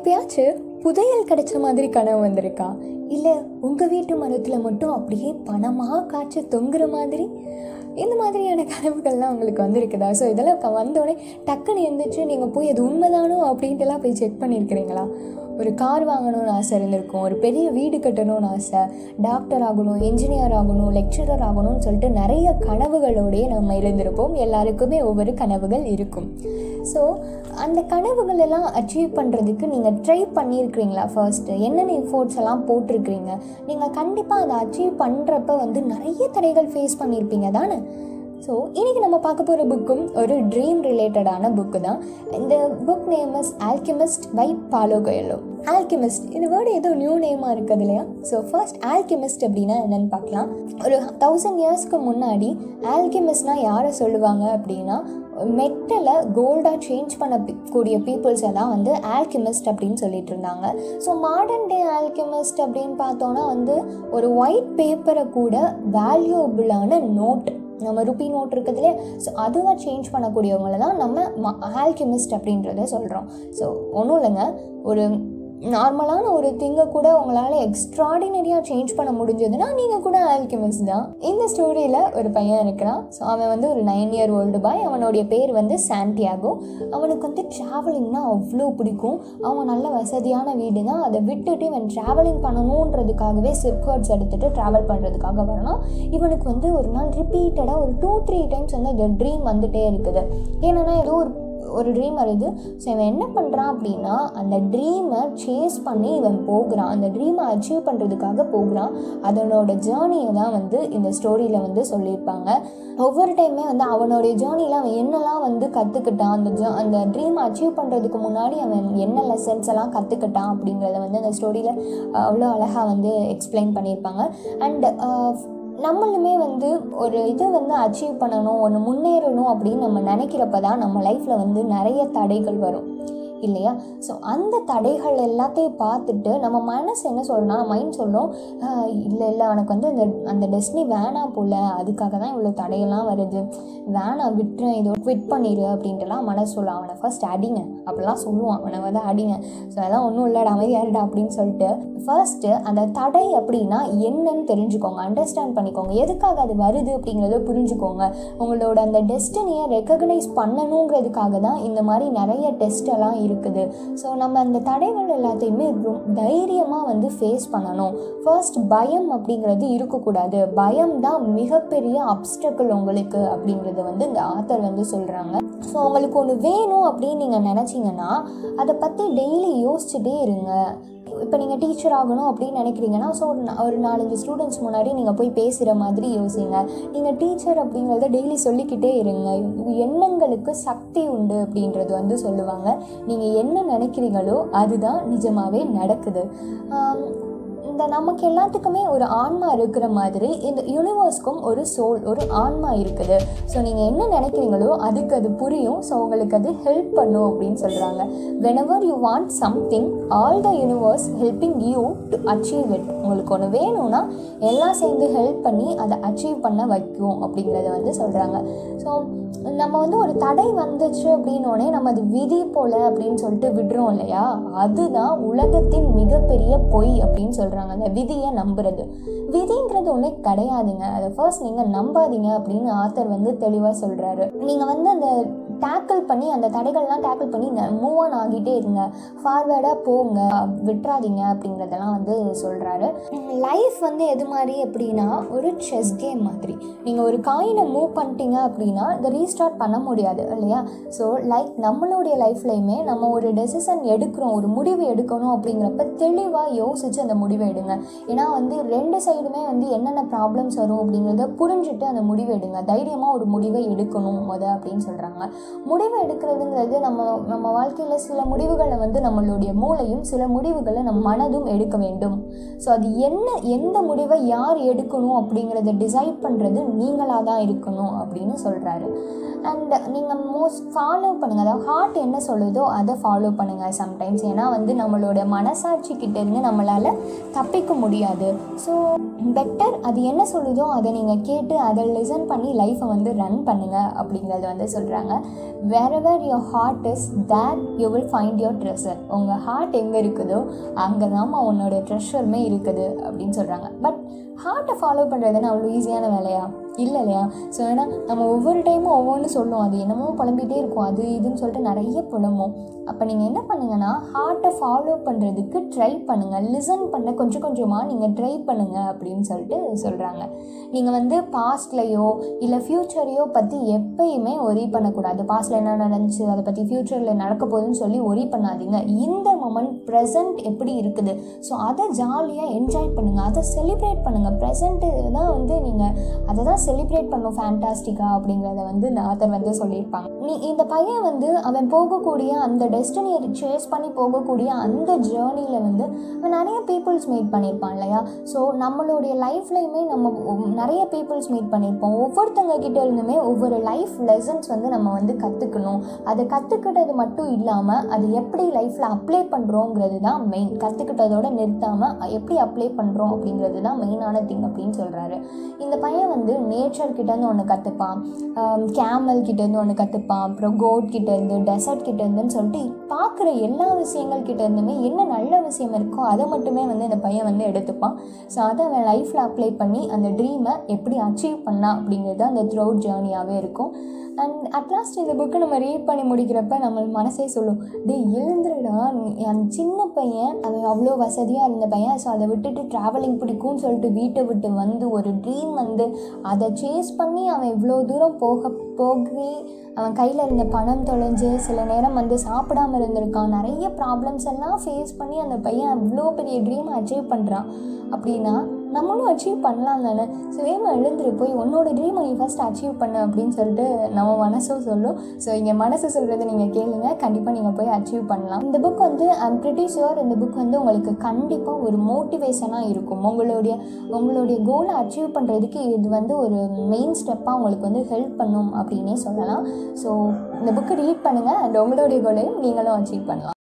எப்பயாச்சும் புதையல் கிடைச்ச மாதிரி கனவு வந்திருக்கா இல்லை உங்கள் வீட்டு மரத்தில் மட்டும் அப்படியே பணமாக காய்ச்சி தொங்குற மாதிரி இந்த மாதிரியான கனவுகள்லாம் உங்களுக்கு வந்திருக்குதா ஸோ இதெல்லாம் க- வந்தோடனே டக்குன்னு எழுந்திரிச்சு நீங்கள் போய் அது உண்மைதானோ அப்படின்ட்டுலாம் போய் செக் பண்ணியிருக்கிறீங்களா ஒரு கார் வாங்கணும்னு ஆசை இருந்திருக்கும் ஒரு பெரிய வீடு கட்டணும்னு ஆசை டாக்டர் ஆகணும் என்ஜினியர் ஆகணும் லெக்சரர் ஆகணும்னு சொல்லிட்டு நிறைய கனவுகளோடயே நம்ம இருந்திருப்போம் எல்லாருக்குமே ஒவ்வொரு கனவுகள் இருக்கும் ஸோ அந்த கனவுகள் எல்லாம் அச்சீவ் பண்ணுறதுக்கு நீங்கள் ட்ரை பண்ணியிருக்கிறீங்களா ஃபர்ஸ்ட்டு என்னென்ன எஃபோர்ட்ஸ் எல்லாம் போட்டிருக்கிறீங்க நீங்கள் கண்டிப்பாக அதை அச்சீவ் பண்ணுறப்ப வந்து நிறைய தடைகள் ஃபேஸ் பண்ணியிருப்பீங்க தானே ஸோ இன்றைக்கி நம்ம பார்க்க போகிற புக்கும் ஒரு ட்ரீம் ரிலேட்டடான புக்கு தான் இந்த book name is Alchemist by Paulo Coelho Alchemist இந்த வேர்டு ஏதோ நியூ நேமாக இருக்குது இல்லையா ஸோ ஃபர்ஸ்ட் ஆல்கிமிஸ்ட் அப்படின்னா என்னன்னு பார்க்கலாம் ஒரு தௌசண்ட் இயர்ஸ்க்கு முன்னாடி ஆல்கிமிஸ்ட்னால் யாரை சொல்லுவாங்க அப்படின்னா மெட்டலை கோல்டாக சேஞ்ச் பண்ணக்கூடிய பீப்புள்ஸை தான் வந்து ஆல்கிமிஸ்ட் அப்படின்னு சொல்லிட்டு இருந்தாங்க ஸோ மாடர்ன் டே ஆல்கிமிஸ்ட் அப்படின்னு பார்த்தோன்னா வந்து ஒரு ஒயிட் பேப்பரை கூட வேல்யூபிளான நோட் நம்ம ருபி நோட் இருக்குதுலே ஸோ அதுவாக சேஞ்ச் பண்ணக்கூடியவங்கள தான் நம்ம ஆல்கிமிஸ்ட் அப்படின்றத சொல்கிறோம் ஸோ ஒன்றும் இல்லைங்க ஒரு நார்மலான ஒரு திங்கை கூட உங்களால் எக்ஸ்ட்ராடினரியாக சேஞ்ச் பண்ண முடிஞ்சதுன்னா நீங்கள் கூட ஆல்கிமிஸ்ட் தான் இந்த ஸ்டோரியில் ஒரு பையன் இருக்கிறான் ஸோ அவன் வந்து ஒரு நைன் இயர் ஓல்டு பாய் அவனுடைய பேர் வந்து சாண்டியாகோ அவனுக்கு வந்து ட்ராவலிங்னா அவ்வளோ பிடிக்கும் அவன் நல்ல வசதியான வீடு தான் அதை விட்டுட்டு இவன் ட்ராவலிங் பண்ணணுன்றதுக்காகவே சிப்கார்ட்ஸ் எடுத்துகிட்டு ட்ராவல் பண்ணுறதுக்காக வரணும் இவனுக்கு வந்து ஒரு நாள் ரிப்பீட்டடாக ஒரு டூ த்ரீ டைம்ஸ் வந்து அந்த ட்ரீம் வந்துட்டே இருக்குது ஏன்னா ஏதோ ஒரு ஒரு ட்ரீம் வருது ஸோ இவன் என்ன பண்ணுறான் அப்படின்னா அந்த ட்ரீமை சேஸ் பண்ணி இவன் போகிறான் அந்த ட்ரீமை அச்சீவ் பண்ணுறதுக்காக போகிறான் அதனோட ஜேர்னியை தான் வந்து இந்த ஸ்டோரியில் வந்து சொல்லியிருப்பாங்க ஒவ்வொரு டைமே வந்து அவனுடைய ஜேர்னியில் அவன் என்னெல்லாம் வந்து கற்றுக்கிட்டான் அந்த ஜ அந்த ட்ரீமை அச்சீவ் பண்ணுறதுக்கு முன்னாடி அவன் என்ன லெசன்ஸ் எல்லாம் கற்றுக்கிட்டான் அப்படிங்கிறத வந்து அந்த ஸ்டோரியில் அவ்வளோ அழகாக வந்து எக்ஸ்பிளைன் பண்ணியிருப்பாங்க அண்ட் நம்மளுமே வந்து ஒரு இது வந்து அச்சீவ் பண்ணணும் ஒன்று முன்னேறணும் அப்படின்னு நம்ம நினைக்கிறப்ப தான் நம்ம லைஃப்பில் வந்து நிறைய தடைகள் வரும் இல்லையா ஸோ அந்த தடைகள் எல்லாத்தையும் பார்த்துட்டு நம்ம மனசு என்ன சொல்லணும்னா மைண்ட் சொல்லும் இல்லை இல்லை அவனுக்கு வந்து அந்த அந்த டெஸ்டினி வேணாம் போல அதுக்காக தான் இவ்வளோ தடையெல்லாம் வருது வேணாம் விட்டுறேன் இதோ குவிட் பண்ணிடு அப்படின்ட்டுலாம் மனசு சொல்லும் அவனை ஃபர்ஸ்ட் அடிங்க அப்படிலாம் சொல்லுவான் அவனை வந்து அடிங்க ஸோ அதெல்லாம் ஒன்றும் இல்லைடா அமைதியாருடா அப்படின்னு சொல்லிட்டு ஃபர்ஸ்ட்டு அந்த தடை அப்படின்னா என்னன்னு தெரிஞ்சுக்கோங்க அண்டர்ஸ்டாண்ட் பண்ணிக்கோங்க எதுக்காக அது வருது அப்படிங்கிறத புரிஞ்சுக்கோங்க உங்களோட அந்த டெஸ்டினியை ரெக்கக்னைஸ் பண்ணணுங்கிறதுக்காக தான் இந்த மாதிரி நிறைய டெஸ்ட் எல்லாம் இருக்குது ஸோ நம்ம அந்த தடைகள் எல்லாத்தையுமே ரொ- தைரியமாக வந்து ஃபேஸ் பண்ணணும் ஃபர்ஸ்ட் பயம் அப்படிங்கிறது இருக்கக்கூடாது பயம் தான் மிகப்பெரிய அப்டக்கிள் உங்களுக்கு அப்படிங்கிறது வந்து இந்த ஆத்தர் வந்து சொல்கிறாங்க ஸோ உங்களுக்கு ஒன்று வேணும் அப்படின்னு நீங்கள் நினச்சிங்கன்னா அதை பற்றி டெய்லி யோசிச்சுட்டே இருங்க இப்போ நீங்கள் டீச்சர் ஆகணும் அப்படின்னு நினைக்கிறீங்கன்னா ஸோ ஒரு நா- ஒரு நாலஞ்சு ஸ்டூடெண்ட்ஸ் முன்னாடி நீங்கள் போய் பேசுகிற மாதிரி யோசிங்க நீங்கள் டீச்சர் அப்படிங்கிறத டெய்லி சொல்லிக்கிட்டே இருங்க இது எண்ணங்களுக்கு சக்தி உண்டு அப்படின்றது வந்து சொல்லுவாங்க நீங்கள் என்ன நினைக்கிறீங்களோ அதுதான் நிஜமாவே நடக்குது ஆம், இந்த நமக்கு எல்லாத்துக்குமே ஒரு ஆன்மா இருக்கிற மாதிரி இந்த யூனிவர்ஸ்க்கும் ஒரு சோல் ஒரு ஆன்மா இருக்குது ஸோ நீங்கள் என்ன நினைக்கிறீங்களோ அதுக்கு அது புரியும் ஸோ உங்களுக்கு அது ஹெல்ப் பண்ணும் அப்படின்னு சொல்கிறாங்க whenever you want something all the universe helping you to achieve it உங்களுக்கு ஒன்று வேணும்னா எல்லாம் சேர்ந்து ஹெல்ப் பண்ணி அதை அச்சீவ் பண்ண வைக்கும் அப்படிங்கிறத வந்து சொல்கிறாங்க ஸோ நம்ம வந்து ஒரு தடை வந்துச்சு அப்படின்னோடனே நம்ம அது விதி போல அப்படின்னு சொல்லிட்டு விடுறோம் இல்லையா அதுதான் உலகத்தின் மிகப்பெரிய பொய் அப்படின்னு சொல்கிறாங்க அந்த விதியை நம்புறது விதிங்கிறது ஒன்றே கிடையாதுங்க அதை ஃபர்ஸ்ட் நீங்கள் நம்பாதீங்க அப்படின்னு ஆத்தர் வந்து தெளிவாக சொல்கிறாரு நீங்கள் வந்து அந்த டேக்கிள் பண்ணி அந்த தடைகள்லாம் டேக்கிள் பண்ணி மூவ் ஆன் ஆகிட்டே இருங்க ஃபார்வேர்டாக போங்க விட்டுறாதீங்க அப்படிங்கிறதெல்லாம் வந்து சொல்கிறாரு லைஃப் வந்து எது மாதிரி அப்படின்னா ஒரு செஸ் கேம் மாதிரி நீங்கள் ஒரு காயினை மூவ் பண்ணிட்டீங்க அப்படின்னா இதை ரீஸ்டார்ட் பண்ண முடியாது இல்லையா ஸோ லைக் நம்மளுடைய லைஃப்லையுமே நம்ம ஒரு டெசிஷன் எடுக்கிறோம் ஒரு முடிவு எடுக்கணும் அப்படிங்கிறப்ப தெளிவாக யோசித்து அந்த முடிவை எடுங்க ஏன்னா வந்து ரெண்டு சைடுமே வந்து என்னென்ன ப்ராப்ளம்ஸ் வரும் அப்படிங்கிறத புரிஞ்சுட்டு அந்த முடிவை எடுங்க தைரியமாக ஒரு முடிவை எடுக்கணும் முத அப்படின்னு சொல்கிறாங்க முடிவு எடுக்கிறதுங்கிறது நம்ம நம்ம வாழ்க்கையில் சில முடிவுகளை வந்து நம்மளுடைய மூளையும் சில முடிவுகளை நம் மனதும் எடுக்க வேண்டும் ஸோ அது என்ன எந்த முடிவை யார் எடுக்கணும் அப்படிங்கிறத டிசைட் பண்ணுறது நீங்களாக தான் இருக்கணும் அப்படின்னு சொல்கிறாரு அண்ட் நீங்கள் மோஸ்ட் ஃபாலோ பண்ணுங்கள் அதாவது ஹார்ட் என்ன சொல்லுதோ அதை ஃபாலோ பண்ணுங்கள் சம்டைம்ஸ் ஏன்னா வந்து நம்மளோட மனசாட்சி கிட்ட இருந்து நம்மளால் தப்பிக்க முடியாது ஸோ பெட்டர் அது என்ன சொல்லுதோ அதை நீங்கள் கேட்டு அதை லிசன் பண்ணி லைஃப்பை வந்து ரன் பண்ணுங்கள் அப்படிங்கிறது வந்து சொல்கிறாங்க wherever your heart is that you will find your treasure உங்கள் ஹார்ட் எங்கே இருக்குதோ அங்கே தான் உன்னோட ட்ரெஷருமே இருக்குது அப்படின்னு சொல்கிறாங்க பட் ஹார்ட்டை ஃபாலோ பண்ணுறதுன்னு அவ்வளோ ஈஸியான வேலையா இல்லை இல்லையா ஸோ ஏன்னா நம்ம ஒவ்வொரு டைமும் ஒவ்வொன்று சொல்லுவோம் அது என்னமோ புலம்பிகிட்டே இருக்கும் அது இதுன்னு சொல்லிட்டு நிறைய புலம்பும் அப்போ நீங்கள் என்ன பண்ணுங்கன்னா ஹார்ட்டை ஃபாலோ பண்ணுறதுக்கு ட்ரை பண்ணுங்கள் லிசன் பண்ண கொஞ்சம் கொஞ்சமாக நீங்கள் ட்ரை பண்ணுங்கள் அப்படின்னு சொல்லிட்டு சொல்கிறாங்க நீங்கள் வந்து பாஸ்ட்லேயோ இல்லை ஃப்யூச்சரையோ பற்றி எப்பயுமே ஒரி பண்ணக்கூடாது பாஸ்ட்டில் என்ன நடந்துச்சு அதை பற்றி ஃப்யூச்சரில் நடக்க போகுதுன்னு சொல்லி ஒரி பண்ணாதீங்க இந்த மொமெண்ட் ப்ரெசண்ட் எப்படி இருக்குது ஸோ அதை ஜாலியாக என்ஜாய் பண்ணுங்கள் அதை செலிப்ரேட் பண்ணுங்கள் ப்ரெசண்ட்டு தான் வந்து நீங்கள் அதை தான் செலிப்ரேட் பண்ணும் ஃபேண்டாஸ்டிக்காக அப்படிங்கிறத வந்து இந்த ஆத்தர் வந்து சொல்லியிருப்பாங்க நீ இந்த பையன் வந்து அவன் போகக்கூடிய அந்த டெஸ்டினியை சேஸ் பண்ணி போகக்கூடிய அந்த ஜேர்னியில் வந்து அவன் நிறைய பீப்புள்ஸ் மீட் பண்ணியிருப்பான் இல்லையா ஸோ நம்மளுடைய லைஃப்லையுமே நம்ம ஒ- நிறைய பீப்புள்ஸ் மீட் பண்ணியிருப்போம் ஒவ்வொருத்தங்க கிட்ட இருந்துமே ஒவ்வொரு லைஃப் லெசன்ஸ் வந்து நம்ம வந்து கற்றுக்கணும் அதை கற்றுக்கிட்டது மட்டும் இல்லாமல் அது எப்படி லைஃப்பில் அப்ளை பண்ணுறோங்கிறது தான் மெயின் கற்றுக்கிட்டதோட நிறுத்தாமல் எப்படி அப்ளை பண்ணுறோம் அப்படிங்கிறது தான் மெயினான திங் அப்படின்னு சொல்கிறாரு இந்த பையன் வந்து நேச்சர் கிட்டேருந்து ஒன்று கற்றுப்பான் கேமல் கிட்டேருந்து ஒன்று கற்றுப்பான் அப்புறம் கோட் கிட்டேருந்து டெசர்ட் கிட்டேருந்துன்னு சொல்லிட்டு பார்க்குற எல்லா விஷயங்கள் கிட்ட இருந்துமே என்ன நல்ல விஷயம் இருக்கோ அதை மட்டுமே வந்து இந்த பையன் வந்து எடுத்துப்பான் ஸோ அதை அவன் லைஃப்பில் அப்ளை பண்ணி அந்த ட்ரீமை எப்படி அச்சீவ் பண்ணா அப்படிங்கிறது அந்த த்ரூ அவுட் ஜேர்னியாகவே இருக்கும் அண்ட் அட்லாஸ்ட் இந்த புக்கை நம்ம ரீட் பண்ணி முடிக்கிறப்ப நம்ம மனசே சொல்லும் டேய் எழுந்துருடா நீ- அந்த சின்ன பையன் அவன் அவ்வளோ வசதியாக இருந்த பையன் ஸோ அதை விட்டுட்டு ட்ராவலிங் பிடிக்கும்னு சொல்லிட்டு வீட்டை விட்டு வந்து ஒரு ட்ரீம் வந்து அதை சேஸ் பண்ணி அவன் இவ்வளோ தூரம் போக போகி அவன் கையில் இருந்த பணம் தொலைஞ்சு சில நேரம் வந்து சாப்பிடாம இருந்திருக்கான் நிறைய ப்ராப்ளம்ஸ் எல்லாம் ஃபேஸ் பண்ணி அந்த பையன் அவ்வளோ பெரிய ட்ரீமை அச்சீவ் பண்ணுறான் அப்படின்னா நம்மளும் அச்சீவ் பண்ணலாம் தானே ஸோ வேகமாக எழுந்துரு போய் உன்னோட ட்ரீமை நீ ஃபஸ்ட் அச்சீவ் பண்ணு அப்படின்னு சொல்லிட்டு நம்ம மனசும் சொல்லும் ஸோ இங்கே மனசு சொல்கிறத நீங்கள் கேளுங்க கண்டிப்பாக நீங்கள் போய் அச்சீவ் பண்ணலாம் இந்த புக் வந்து ஐம் பிரிட்டி ஷுவர் இந்த புக் வந்து உங்களுக்கு கண்டிப்பாக ஒரு மோட்டிவேஷனாக இருக்கும் உங்களுடைய உங்களுடைய கோலை அச்சீவ் பண்ணுறதுக்கு இது வந்து ஒரு மெயின் ஸ்டெப்பாக உங்களுக்கு வந்து ஹெல்ப் பண்ணும் அப்படின்னே சொல்லலாம் ஸோ இந்த புக்கை ரீட் பண்ணுங்கள் அண்ட் உங்களுடைய கோலையும் நீங்களும் அச்சீவ் பண்ணலாம்